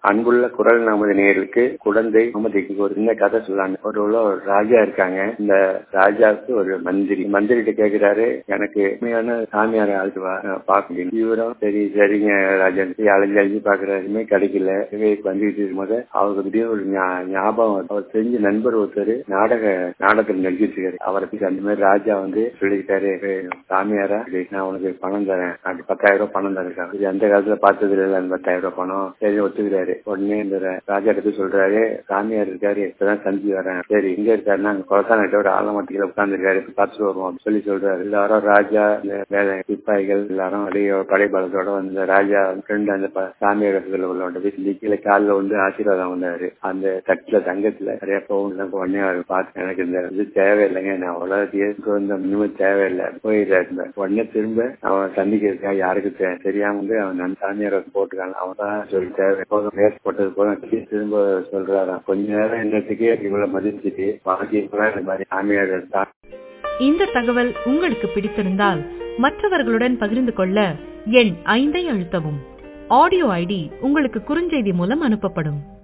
அன்புள்ள குரல் நமது நேருக்கு குழந்தை முகமதிக்கு ஒரு சின்ன கதை சொல்லலான்னு ஒரு உள்ள ஒரு ராஜா இருக்காங்க இந்த ராஜாவுக்கு ஒரு மந்திரி மந்திரிட்ட கேக்குறாரு எனக்கு உண்மையான சாமியார ஆளுக்கு பார்க்க முடியும் இவரும் சரி சரிங்க ராஜா அலைஞ்சு அலைஞ்சு பாக்குறாருமே கிடைக்கல வந்துட்டு இருக்கும்போது அவருக்கு திடீர்னு ஒரு ஞாபகம் அவர் தெரிஞ்ச நண்பர் ஒருத்தர் நாடக நாடகத்தில் நடிச்சிட்டு இருக்காரு அவரை பத்தி அந்த மாதிரி ராஜா வந்து சொல்லிக்கிட்டாரு சாமியாரா நான் உனக்கு பணம் தரேன் அது பத்தாயிரம் ரூபாய் பணம் தரேன் இது அந்த காலத்துல பார்த்தது இல்லை அந்த பத்தாயிரம் ரூபாய் பணம் சரி ஒத்துக்கிறாரு உடனே இந்த ராஜா கிட்ட சொல்றாரு சாமியார் இருக்காரு இப்பதான் சந்தி வரேன் சரி இங்க இருக்காருன்னா அங்க கொலத்தானோட ஆலமட்டியில உட்கார்ந்துருக்காரு பார்த்துட்டு வருவோம் சொல்லி சொல்றாரு எல்லாரும் ராஜா இந்த வேலை சிப்பாய்கள் எல்லாரும் அப்படியே படைபலத்தோட வந்து ராஜா ஃப்ரெண்ட் அந்த சாமியார் உள்ளவங்க போய் கீழே காலில் வந்து ஆசீர்வாதம் வந்தாரு அந்த தட்டுல தங்கத்துல நிறைய பவுன் உடனே அவர் பார்த்து எனக்கு இந்த இது தேவையில்லைங்க நான் உலகத்தையே இந்த நிமிடம் தேவையில்லை போயிடுறாரு உடனே திரும்ப அவன் சந்திக்கிறதுக்கா யாருக்கு தெரியாம வந்து அவன் நன் சாமியார் போட்டுக்காங்க அவன் தான் சொல்லி தேவை போதும் வேஸ்ட் போட்டது போதும் திரும்ப சொல்றாராம் கொஞ்ச நேரம் என்னத்துக்கே இவ்வளவு மதிச்சுட்டு பாக்கி இந்த மாதிரி சாமியார் இந்த தகவல் உங்களுக்கு பிடித்திருந்தால் மற்றவர்களுடன் பகிர்ந்து கொள்ள எண் ஐந்தை அழுத்தவும் ஆடியோ ஐடி உங்களுக்கு குறுஞ்செய்தி மூலம் அனுப்பப்படும்